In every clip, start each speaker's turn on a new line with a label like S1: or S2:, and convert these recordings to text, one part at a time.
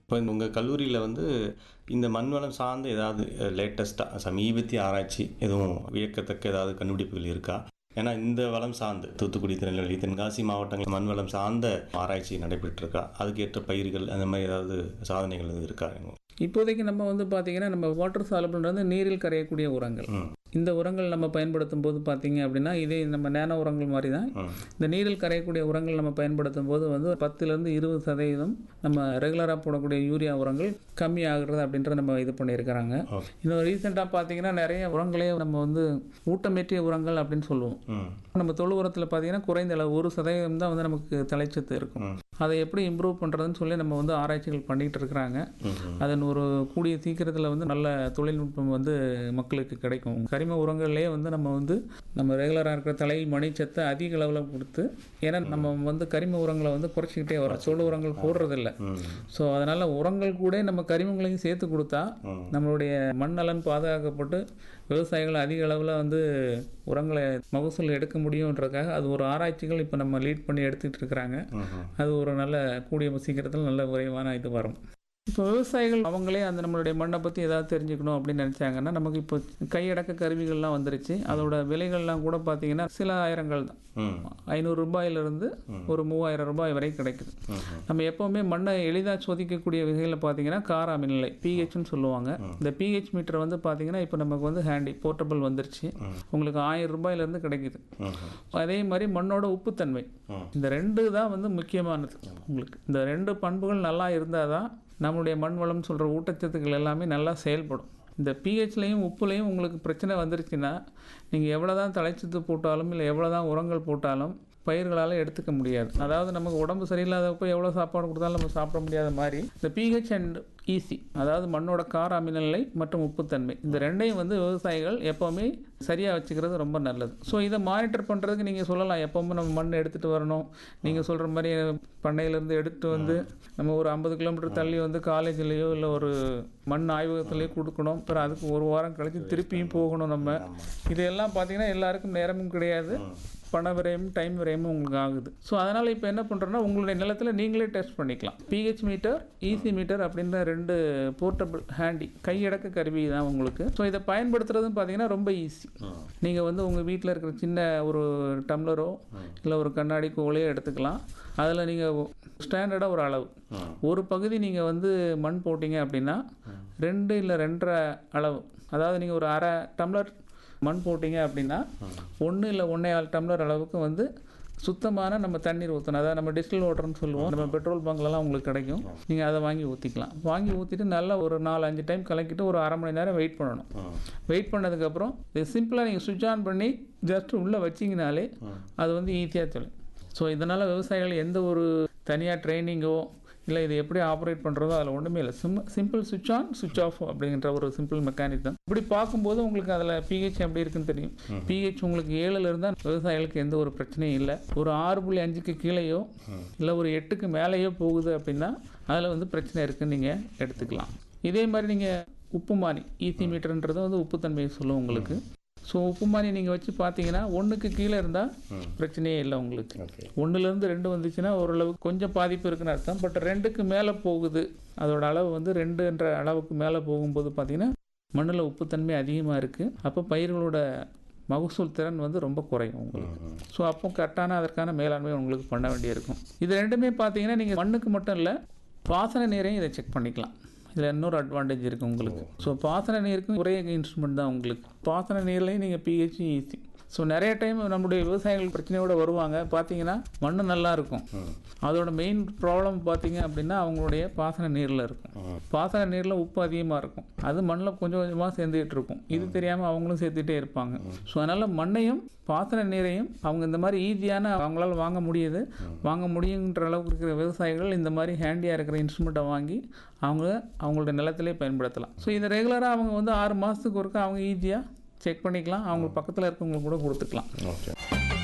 S1: இப்போ உங்கள் கல்லூரியில் வந்து இந்த மண் வளம் சார்ந்த ஏதாவது லேட்டஸ்ட்டாக சமீபத்திய ஆராய்ச்சி எதுவும் வியக்கத்தக்க ஏதாவது கண்டுபிடிப்புகள் இருக்கா ஏன்னா இந்த வளம் சார்ந்து தூத்துக்குடி திருநெல்வேலி தென்காசி மாவட்டங்கள் மண் வளம் சார்ந்த ஆராய்ச்சி நடைபெற்றிருக்கா அதுக்கேற்ற பயிர்கள் அந்த மாதிரி ஏதாவது சாதனைகள் எதுவும் இருக்கா
S2: இப்போதைக்கு நம்ம வந்து பார்த்தீங்கன்னா நம்ம வாட்டர் சாலபிள்ன்றது நீரில் கரையக்கூடிய உரங்கள்
S1: ம்
S2: இந்த உரங்கள் நம்ம பயன்படுத்தும் போது பார்த்தீங்க அப்படின்னா இதே நம்ம நேனோ உரங்கள் மாதிரி தான்
S1: ம்
S2: இந்த நீரில் கரையக்கூடிய உரங்கள் நம்ம பயன்படுத்தும் போது வந்து பத்துலேருந்து இருபது சதவீதம் நம்ம ரெகுலராக போடக்கூடிய யூரியா உரங்கள் கம்மி ஆகுறது அப்படின்றத நம்ம இது பண்ணியிருக்கிறாங்க
S1: ஓகே
S2: இன்னும் ரீசெண்டாக பார்த்தீங்கன்னா நிறைய உரங்களே நம்ம வந்து ஊட்டமேற்றிய உரங்கள் அப்படின்னு சொல்லுவோம்
S1: ம்
S2: நம்ம தொழு உரத்தில் பார்த்தீங்கன்னா குறைந்த அளவு ஒரு சதவீதம் தான் வந்து நமக்கு தலைச்சத்து இருக்கும்
S1: ம்.
S2: அதை எப்படி இம்ப்ரூவ் பண்ணுறதுன்னு சொல்லி நம்ம வந்து ஆராய்ச்சிகள் பண்ணிகிட்டு இருக்கிறாங்க
S1: ம்
S2: அதன் ஒரு கூடிய சீக்கிரத்தில் வந்து நல்ல தொழில்நுட்பம் வந்து மக்களுக்கு கிடைக்கும் கரிம உரங்கள்லேயே வந்து நம்ம வந்து நம்ம ரெகுலராக இருக்கிற தலை மணிச்சத்தை அதிக அளவில் கொடுத்து ஏன்னா நம்ம வந்து கரிம உரங்களை வந்து குறைச்சிக்கிட்டே வரோம் சோழ உரங்கள் போடுறதில்ல
S1: ம்
S2: ஸோ அதனால் உரங்கள் கூட நம்ம கரிமங்களையும் சேர்த்து கொடுத்தா
S1: ம்
S2: நம்மளுடைய மண் நலன் பாதுகாக்கப்பட்டு விவசாயிகள் அதிக அளவில் வந்து உரங்களை மகசூல் எடுக்க முடியுன்றதுக்காக அது ஒரு ஆராய்ச்சிகள் இப்போ நம்ம லீட் பண்ணி எடுத்துக்கிட்டு இருக்கிறாங்க
S1: ம்
S2: அது ஒரு நல்ல கூடிய சீக்கிரத்தில் நல்ல விரைவான இது வரும் இப்போ விவசாயிகள் அவங்களே அந்த நம்மளுடைய மண்ணை பற்றி ஏதாவது தெரிஞ்சுக்கணும் அப்படின்னு நினச்சாங்கன்னா நமக்கு இப்போ கையடக்க கருவிகள்லாம் வந்துருச்சு அதோட விலைகள்லாம் கூட பார்த்தீங்கன்னா சில ஆயிரங்கள் தான்
S1: ம்
S2: ஐநூறு ரூபாயிலிருந்து ஒரு மூவாயிரம் ரூபாய் வரை கிடைக்குது
S1: ம்
S2: நம்ம எப்போவுமே மண்ணை எளிதாக சோதிக்கக்கூடிய வகையில் பார்த்தீங்கன்னா காரா மின்னிலை பிஹெச்னு சொல்லுவாங்க இந்த பிஹெச் மீட்டர் வந்து பார்த்தீங்கன்னா இப்போ நமக்கு வந்து ஹேண்டி போர்ட்டபிள் வந்துருச்சு
S1: ம்.
S2: உங்களுக்கு ஆயிரம் ரூபாயிலேருந்து கிடைக்குது
S1: ம்
S2: அதே மாதிரி மண்ணோட உப்புத்தன்மை
S1: ம்.
S2: இந்த ரெண்டு தான் வந்து முக்கியமானது உங்களுக்கு இந்த ரெண்டு பண்புகள் நல்லா இருந்தால் தான் நம்மளுடைய மண் வளம் சொல்கிற ஊட்டச்சத்துக்கள் எல்லாமே நல்லா செயல்படும் இந்த பிஹெச்லேயும் உப்புலேயும் உங்களுக்கு பிரச்சனை வந்துருச்சுன்னா நீங்கள் எவ்வளோ தான் தலைச்சத்து போட்டாலும் இல்லை எவ்வளோ தான் உரங்கள் போட்டாலும் பயிர்களால் எடுத்துக்க முடியாது அதாவது நமக்கு உடம்பு சரியில்லாதப்போ எவ்வளோ சாப்பாடு கொடுத்தாலும் நம்ம சாப்பிட முடியாத மாதிரி இந்த பிஹெச் அண்ட் ஈசி அதாவது மண்ணோட கார அமிலநிலை மற்றும் உப்புத்தன்மை இந்த ரெண்டையும் வந்து விவசாயிகள் எப்போவுமே சரியாக வச்சுக்கிறது ரொம்ப நல்லது ஸோ இதை மானிட்டர் பண்ணுறதுக்கு நீங்கள் சொல்லலாம் எப்போவுமே நம்ம மண் எடுத்துகிட்டு வரணும் நீங்கள் சொல்கிற மாதிரி பண்ணையிலேருந்து எடுத்துகிட்டு வந்து நம்ம ஒரு ஐம்பது கிலோமீட்டர் தள்ளி வந்து காலேஜ்லேயோ இல்லை ஒரு மண் ஆய்வகத்திலேயோ கொடுக்கணும் அப்புறம் அதுக்கு ஒரு வாரம் கழித்து திருப்பியும் போகணும் நம்ம இதெல்லாம் பார்த்தீங்கன்னா எல்லாருக்கும் நேரமும் கிடையாது பண விரயமும் டைம் விரயமும் உங்களுக்கு ஆகுது ஸோ அதனால் இப்போ என்ன பண்ணுறோன்னா உங்களுடைய நிலத்தில் நீங்களே டெஸ்ட் பண்ணிக்கலாம் பிஹெச் மீட்டர் ஈசி மீட்டர் அப்படின்ற ரெண்டு போர்ட்டபிள் ஹேண்டி கையடக்க கருவி தான் உங்களுக்கு ஸோ இதை பயன்படுத்துறதுன்னு பார்த்தீங்கன்னா ரொம்ப ஈஸி நீங்கள் வந்து உங்கள் வீட்டில் இருக்கிற சின்ன ஒரு டம்ளரோ இல்லை ஒரு கண்ணாடி கோலையோ எடுத்துக்கலாம் அதில் நீங்கள் ஸ்டாண்டர்டாக ஒரு அளவு ஒரு பகுதி நீங்கள் வந்து மண் போட்டிங்க அப்படின்னா ரெண்டு இல்லை ரெண்டரை அளவு அதாவது நீங்கள் ஒரு அரை டம்ளர் மண் போட்டிங்க அப்படின்னா ஒன்று இல்லை ஒன்றே ஆள் டம்ளர் அளவுக்கு வந்து சுத்தமான நம்ம தண்ணீர் ஊற்றணும் அதாவது நம்ம டிஸ்டில் வாட்டர்னு சொல்லுவோம் நம்ம பெட்ரோல் பங்க்லலாம் உங்களுக்கு கிடைக்கும் நீங்கள் அதை வாங்கி ஊற்றிக்கலாம் வாங்கி ஊற்றிட்டு நல்லா ஒரு நாலு அஞ்சு டைம் கலக்கிட்டு ஒரு அரை மணி நேரம் வெயிட் பண்ணணும் வெயிட் பண்ணதுக்கப்புறம் இது சிம்பிளாக நீங்கள் சுவிட்ச் ஆன் பண்ணி ஜஸ்ட் உள்ளே வச்சிங்கனாலே அது வந்து ஈஸியாக சொல்லும் ஸோ இதனால் விவசாயிகள் எந்த ஒரு தனியாக ட்ரைனிங்கோ இல்லை இது எப்படி ஆப்ரேட் பண்ணுறதோ அதில் ஒன்றுமே இல்லை சிம் சிம்பிள் சுவிட்ச் ஆன் சுவிட்ச் ஆஃப் அப்படின்ற ஒரு சிம்பிள் மெக்கானிசம் இப்படி பார்க்கும்போது உங்களுக்கு அதில் பிஹெச் எப்படி இருக்குன்னு தெரியும் பிஹெச் உங்களுக்கு ஏழுல இருந்தால் விவசாயிகளுக்கு எந்த ஒரு பிரச்சனையும் இல்லை ஒரு ஆறு புள்ளி அஞ்சுக்கு கீழேயோ இல்லை ஒரு எட்டுக்கு மேலேயோ போகுது அப்படின்னா அதில் வந்து பிரச்சனை இருக்குன்னு நீங்கள் எடுத்துக்கலாம் இதே மாதிரி நீங்கள் உப்புமானி ஈசி மீட்டர்ன்றது வந்து உப்புத்தன்மையை சொல்லும் உங்களுக்கு ஸோ உப்புமானி நீங்கள் வச்சு பார்த்தீங்கன்னா ஒன்றுக்கு கீழே இருந்தால் பிரச்சனையே இல்லை உங்களுக்கு
S1: ஓகே
S2: ஒன்றுலேருந்து ரெண்டு வந்துச்சுன்னா ஓரளவு கொஞ்சம் பாதிப்பு இருக்குன்னு அர்த்தம் பட் ரெண்டுக்கு மேலே போகுது அதோட அளவு வந்து ரெண்டுன்ற அளவுக்கு மேலே போகும்போது பார்த்தீங்கன்னா மண்ணில் உப்புத்தன்மை அதிகமாக இருக்குது அப்போ பயிர்களோட மகசூல் திறன் வந்து ரொம்ப குறையும் உங்களுக்கு ஸோ அப்போ கரெக்டான அதற்கான மேலாண்மை உங்களுக்கு பண்ண வேண்டியிருக்கும் இது ரெண்டுமே பார்த்தீங்கன்னா நீங்கள் மண்ணுக்கு மட்டும் இல்லை பாசன நீரையும் இதை செக் பண்ணிக்கலாம் இதில் இன்னொரு அட்வான்டேஜ் இருக்குது உங்களுக்கு ஸோ பாசன நீருக்கும் ஒரே இன்ஸ்ட்ருமெண்ட் தான் உங்களுக்கு பாசன நீர்லையும் நீங்கள் பிஹெச் ஈஸி ஸோ நிறைய டைம் நம்முடைய விவசாயிகள் பிரச்சனையோட வருவாங்க பார்த்தீங்கன்னா மண் நல்லா இருக்கும் அதோட மெயின் ப்ராப்ளம் பார்த்தீங்க அப்படின்னா அவங்களுடைய பாசன நீரில் இருக்கும் பாசன நீரில் உப்பு அதிகமாக இருக்கும் அது மண்ணில் கொஞ்சம் கொஞ்சமாக சேர்ந்துக்கிட்டு இருக்கும் இது தெரியாமல் அவங்களும் சேர்த்துட்டே இருப்பாங்க ஸோ அதனால் மண்ணையும் பாசன நீரையும் அவங்க இந்த மாதிரி ஈஸியான அவங்களால வாங்க முடியுது வாங்க முடியுன்ற அளவுக்கு இருக்கிற விவசாயிகள் இந்த மாதிரி ஹேண்டியாக இருக்கிற இன்ஸ்ட்ருமெண்ட்டை வாங்கி அவங்க அவங்களோட நிலத்திலே பயன்படுத்தலாம் ஸோ இதை ரெகுலராக அவங்க வந்து ஆறு மாதத்துக்கு ஒருக்கா அவங்க ஈஸியாக செக் பண்ணிக்கலாம் அவங்க பக்கத்தில் இருக்கவங்களுக்கு கூட கொடுத்துக்கலாம்
S1: ஓகே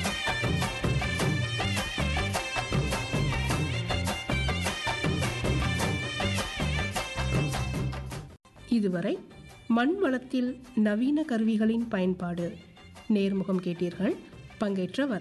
S3: இதுவரை மண் வளத்தில் நவீன கருவிகளின் பயன்பாடு நேர்முகம் கேட்டீர்கள் பங்கேற்றவர்